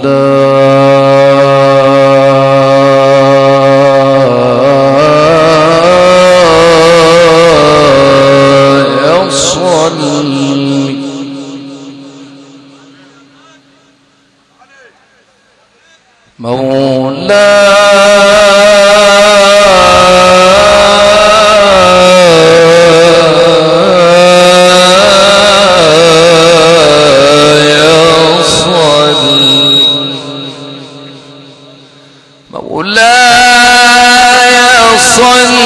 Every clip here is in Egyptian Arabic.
مولاي صل مولاي صل مولاي صل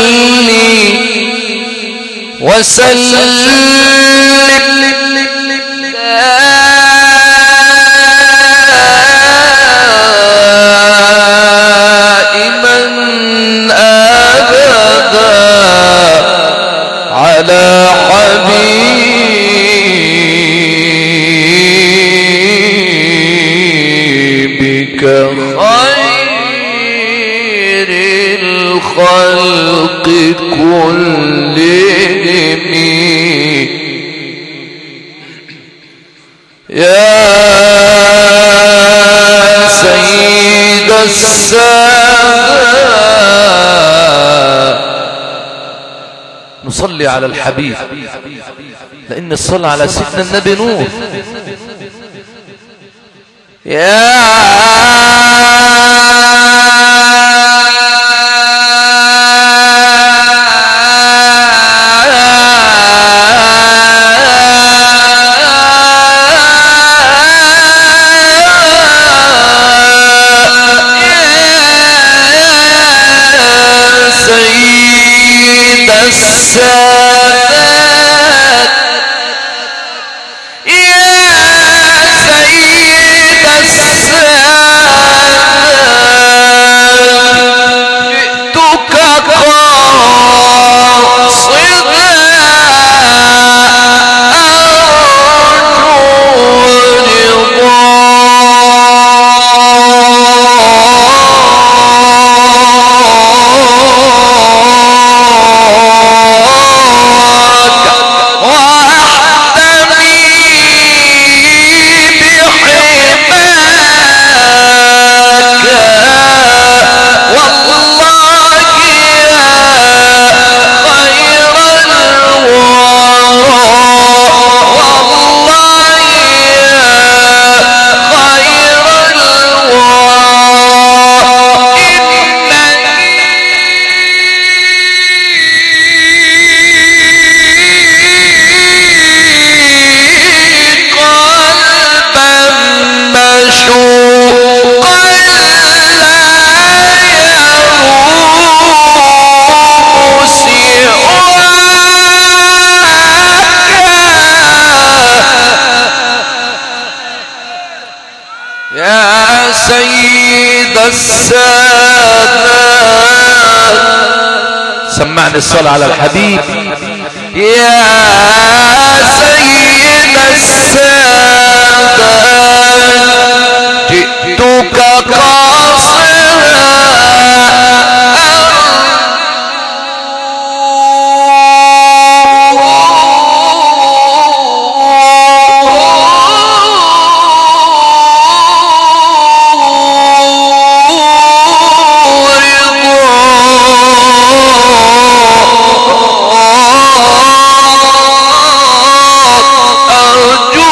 وسلم دائما ابدا على حبيبك خير الخلق كلهم يا سيد السادة نصلي على الحبيب لأن الصلاة على سيدنا النبي نور يا سيد السادات يا سيد السادات جئتك قاصدا أرجو رضاك واحتمي بحماك والله يا خير الورى والله يا خير الورى إنني قلبا مشوقا لا يروم سواك يا سيد السادات سمعني الصلاة على الحبيب يا سيد السادات جئتك أرجو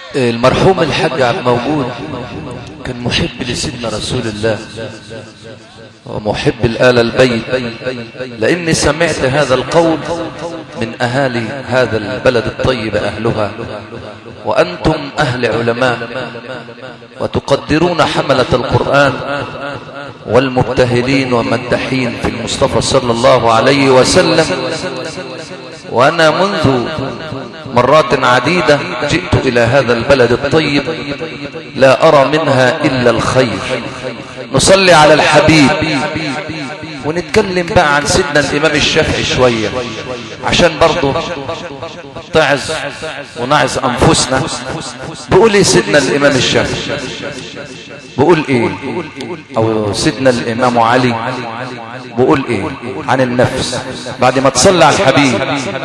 المرحوم الحاج عبد موجود كان محب لسيدنا رسول الله ومحب الآل البيت لأني سمعت هذا القول من أهالي هذا البلد الطيب أهلها وأنتم أهل علماء وتقدرون حملة القرآن والمبتهلين والمدحين في المصطفى صلى الله عليه وسلم وأنا منذ مرات عديدة جئت إلى هذا البلد الطيب لا أرى منها إلا الخير نصلي على الحبيب ونتكلم بقى عن سيدنا الإمام الشافعي شوية عشان برضه تعز ونعز أنفسنا بقول إيه سيدنا الإمام الشافعي بقول إيه أو سيدنا الإمام علي بقول إيه عن النفس بعد ما تصلي على الحبيب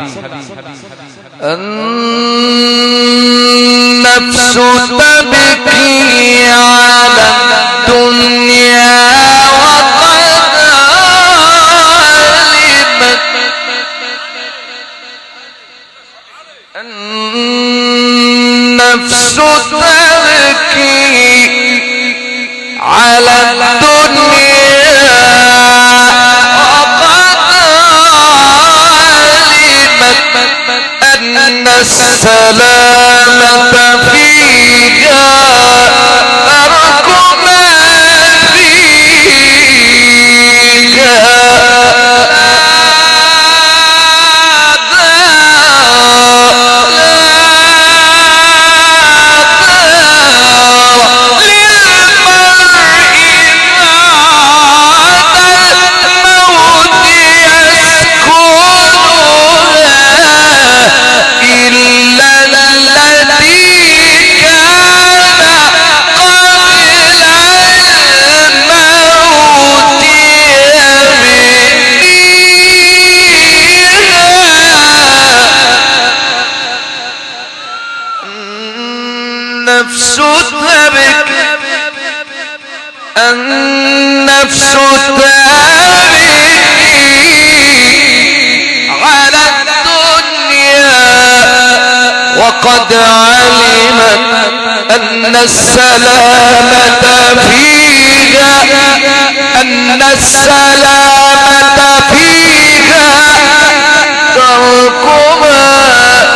النفس تبكي على الدنيا وقد علمت النفس تبكي على الدنيا وقد علمت أن السلامة فيها ترك ما فيها إلا الذي كان قبل الموت يبنيها النفس تبكي النفس تبكي على الدنيا وقد علمت أن السلامة فيها أن السلامة فيها ترك ما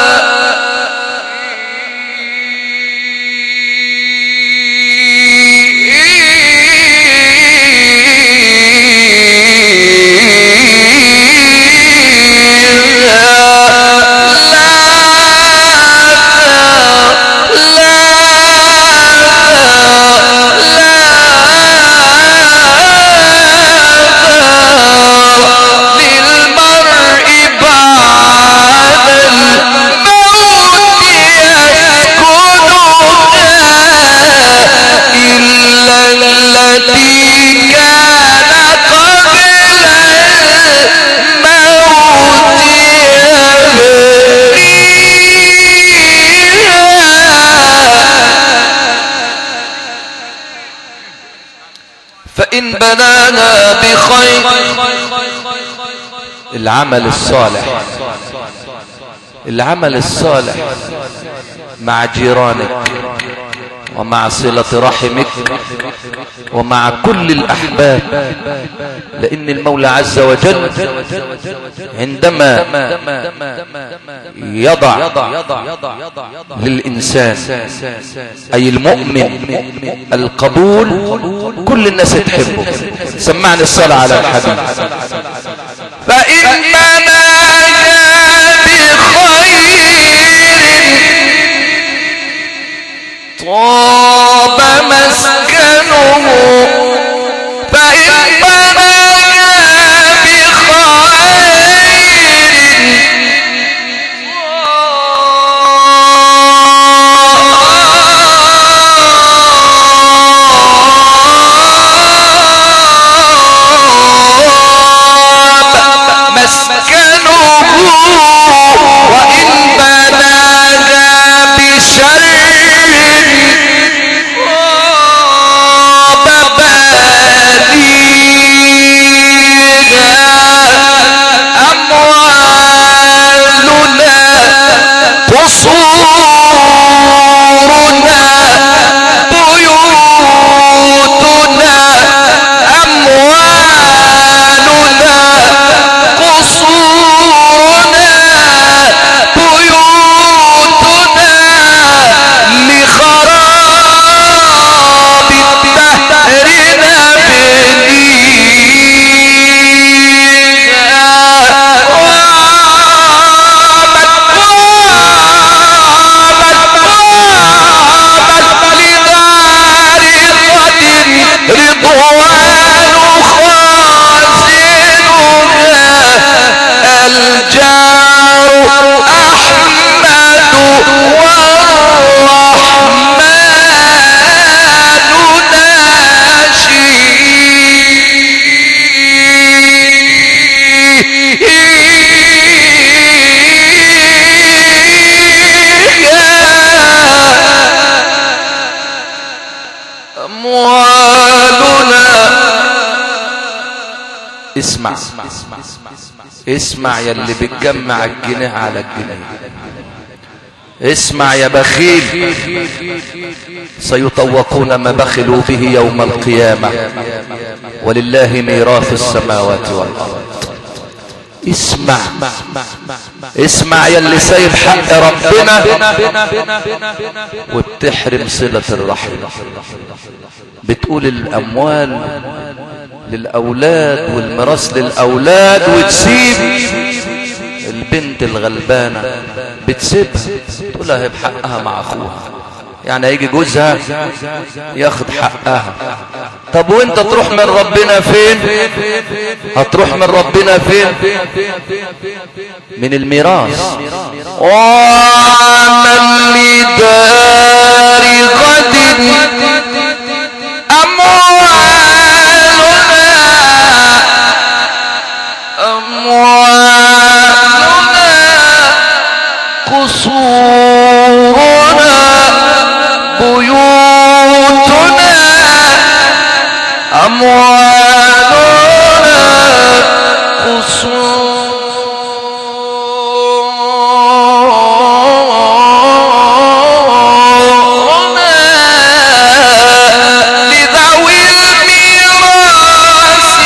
للمرء بعد الموت يسكنها إلا التي كان قبل الموت يبنيها فإن بنانا بخير العمل الصالح العمل الصالح مع جيرانك ومع صلة رحمك ومع كل الأحباب لأن المولى عز وجل عندما يضع للإنسان أي المؤمن القبول كل الناس تحبه سمعني الصلاة على الحبيب فإن بنانا بخير طاب مسكنه فإن بنانا طاب مسكنه وإن بنانا بشر اسمع اسمع يا اللي بتجمع الجنيه على الجنيه اسمع يا بخيل سيطوقون ما بخلوا به يوم القيامة ولله ميراث السماوات والأرض اسمع اسمع يا اللي سايب حق ربنا وبتحرم صلة الرحم بتقول الأموال للأولاد والميراث للأولاد وتسيب البنت الغلبانة بتسيبها تقولها هي بحقها مع أخوها يعني هيجي جوزها ياخد حقها طب وانت تروح من ربنا فين هتروح من ربنا فين من الميراث ومن لدار غد أموالنا أموالنا قصورنا بيوتنا أموالنا قصورنا لذوي الميراث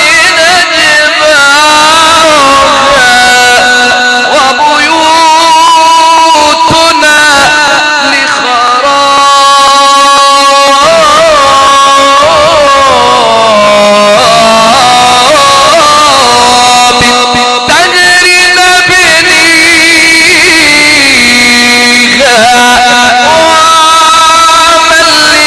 نجمعها وبيوتنا لخراب تجري نبنيها ومن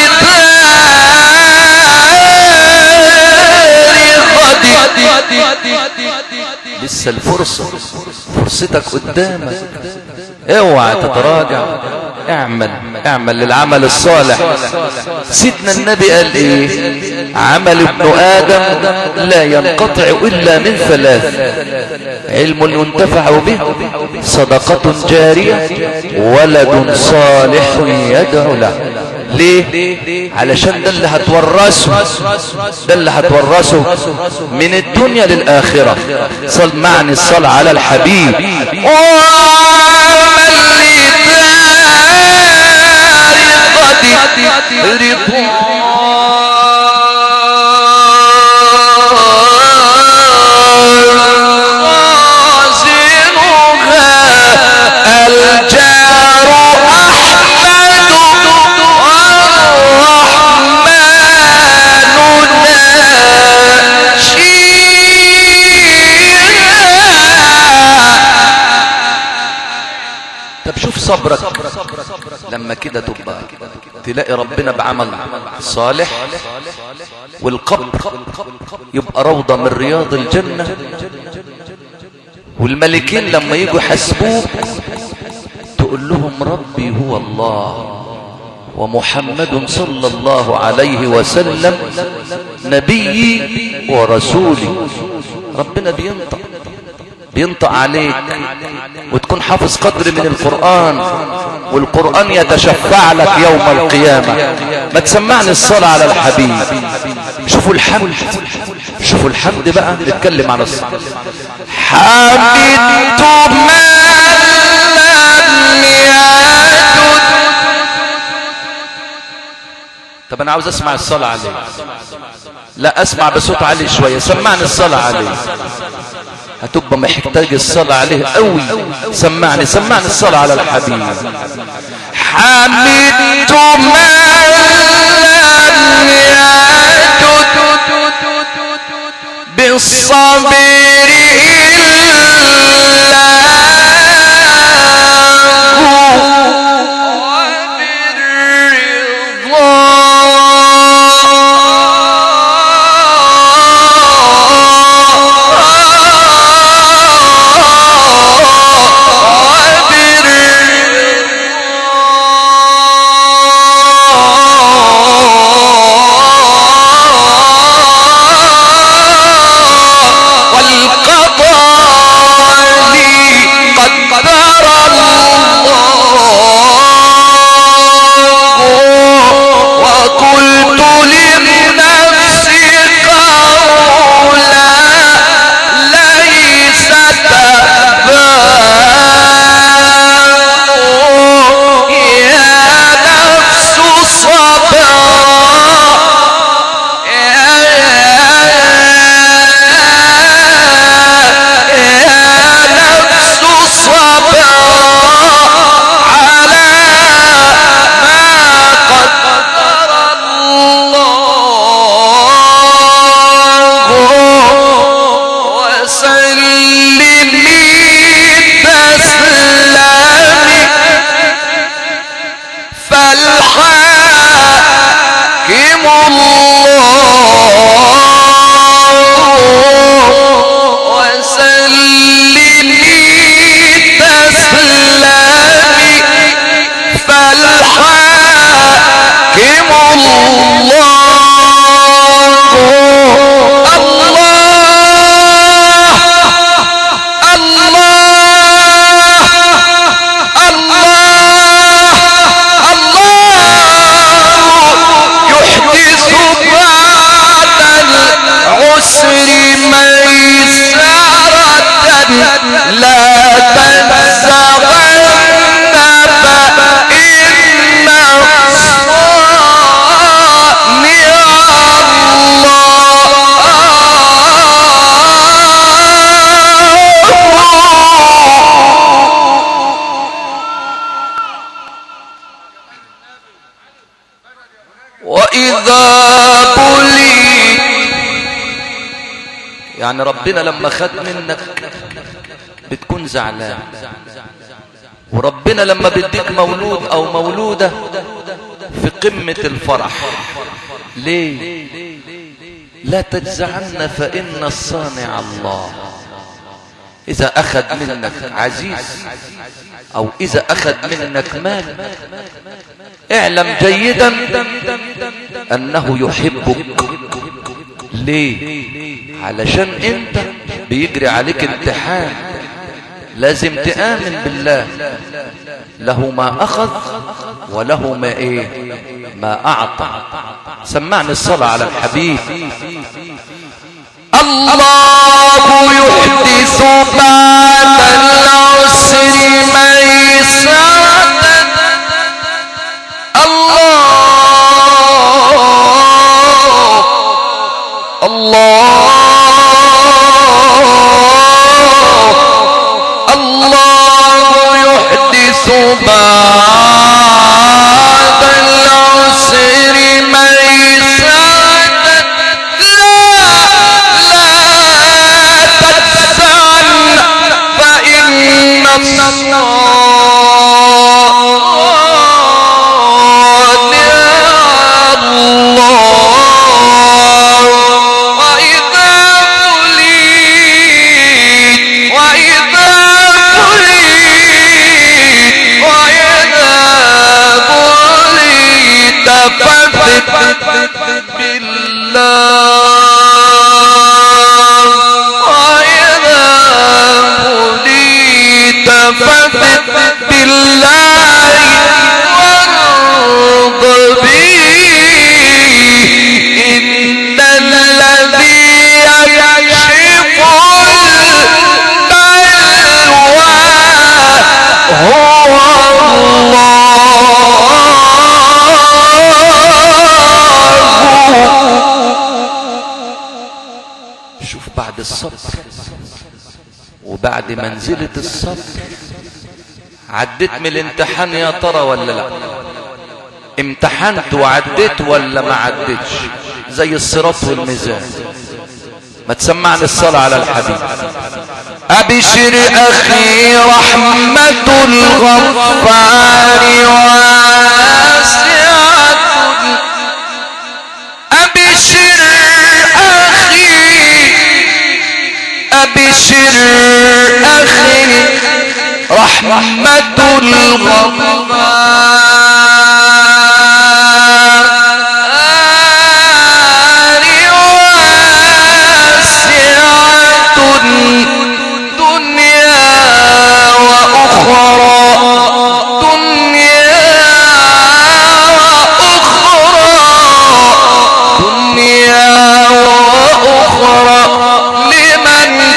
لدار لسه الفرصة فرصتك قدامك اوعى تتراجع اعمل اعمل للعمل الصالح سيدنا النبي قال ايه عمل ابن ادم لا ينقطع الا من ثلاث علم ينتفع به صدقة جارية ولد صالح يدعو له ليه علشان ده اللي هتورثه ده اللي هتورثه من الدنيا للآخرة صل معني الصلاة على الحبيب ومن لدار غازنها الجار أحمد والرحمن ناشيها طب شوف صبرك لما كده تبقى تلاقي ربنا بعمل صالح والقبر يبقى روضة من رياض الجنة والملكين لما يجوا يحاسبوك تقول لهم ربي هو الله ومحمد صلى الله عليه وسلم نبيي ورسولي ربنا بينطق بينطق عليك وتكون حافظ قدر من القرآن والقرآن يتشفع لك يوم القيامة ما تسمعني الصلاة على الحبيب شوفوا الحمد شوفوا الحمد بقى نتكلم عن الصلاة حمدت من لم يجد طب انا عاوز اسمع الصلاة عليه لا اسمع بصوت عالي شوية سمعني الصلاة عليه هتبقى محتاج الصلاة عليه قوي سمعني سمعني الصلاة على الحبيب حمدت من لم يجد بالصبر فالحاكم الله وسلمي تسلمي فالحاكم الله الله الله الله يحدث بعد العسر ميسرة لا تنسغن فإن صانع الله وإذا بلي يعني ربنا لما خد منك بتكون زعلان وربنا لما بيديك مولود او مولودة في قمة الفرح ليه لا تجزعن فإن الصانع الله إذا أخذ منك عزيز أو إذا أخذ منك مال اعلم جيدا أنه يحبك ليه علشان انت بيجري عليك امتحان لازم تآمن بالله له ما أخذ وله ما إيه ما أعطى سمعني الصلاة على الحبيب الله يحدث بعد العسر ميسرة الله الله الله يحدث بعد العسر ميسرة لا لا تجزعن فإن الصانع الله وإذا بليت وإذا بليت وإذا بليت فاثبت بالله وإذا بليت فاثبت بالله وارض به إن الذي يكشف البلوى هو الله شوف بعد الصبر وبعد منزلة الصبر عديت من الامتحان يا ترى ولا لا امتحنت وعديت ولا ما عديتش زي الصراط والميزان ما تسمعني الصلاة على الحبيب أبشر أخي رحمة الغفار واسعة أبشر أخي أبشر أخي رحمة الغفار واسعة دنيا وأخرى دنيا وأخرى دنيا وأخرى لمن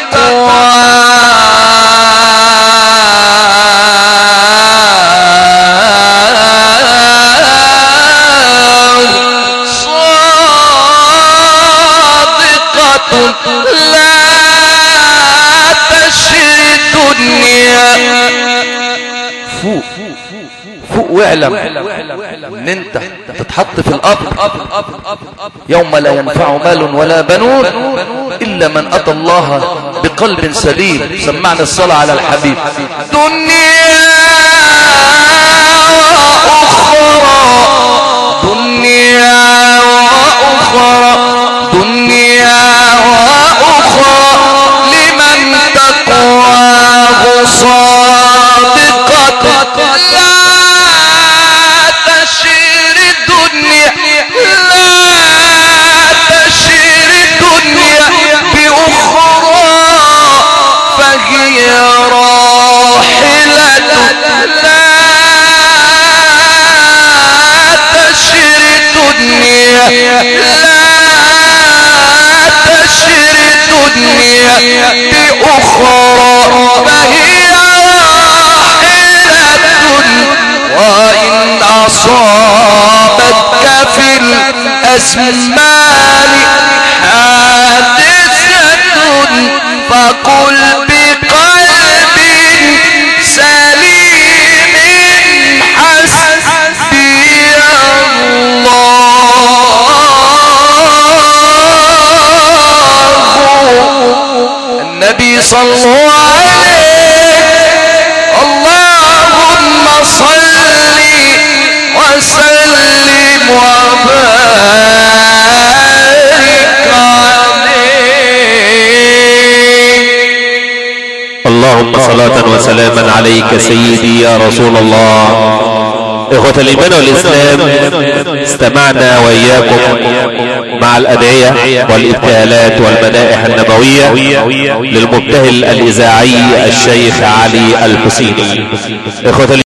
تقوى صادقة لا تشري الدنيا فوق فوق واعلم ان انت تتحط في القبر يوم لا ينفع مال ولا بنون الا من اتى الله بقلب سليم سمعنا الصلاة على الحبيب دنيا وأخرى الأزمان حادثة فقل بقلب سليم حسبي الله النبي صلى عليه اللهم صل وسلم وبارك عليه اللهم صلاة وسلاما عليك سيدي يا رسول الله إخوة الإيمان والإسلام استمعنا وإياكم مع الأدعية والابتهالات والمدائح النبوية للمبتهل الإذاعي الشيخ علي الحسيني إخوة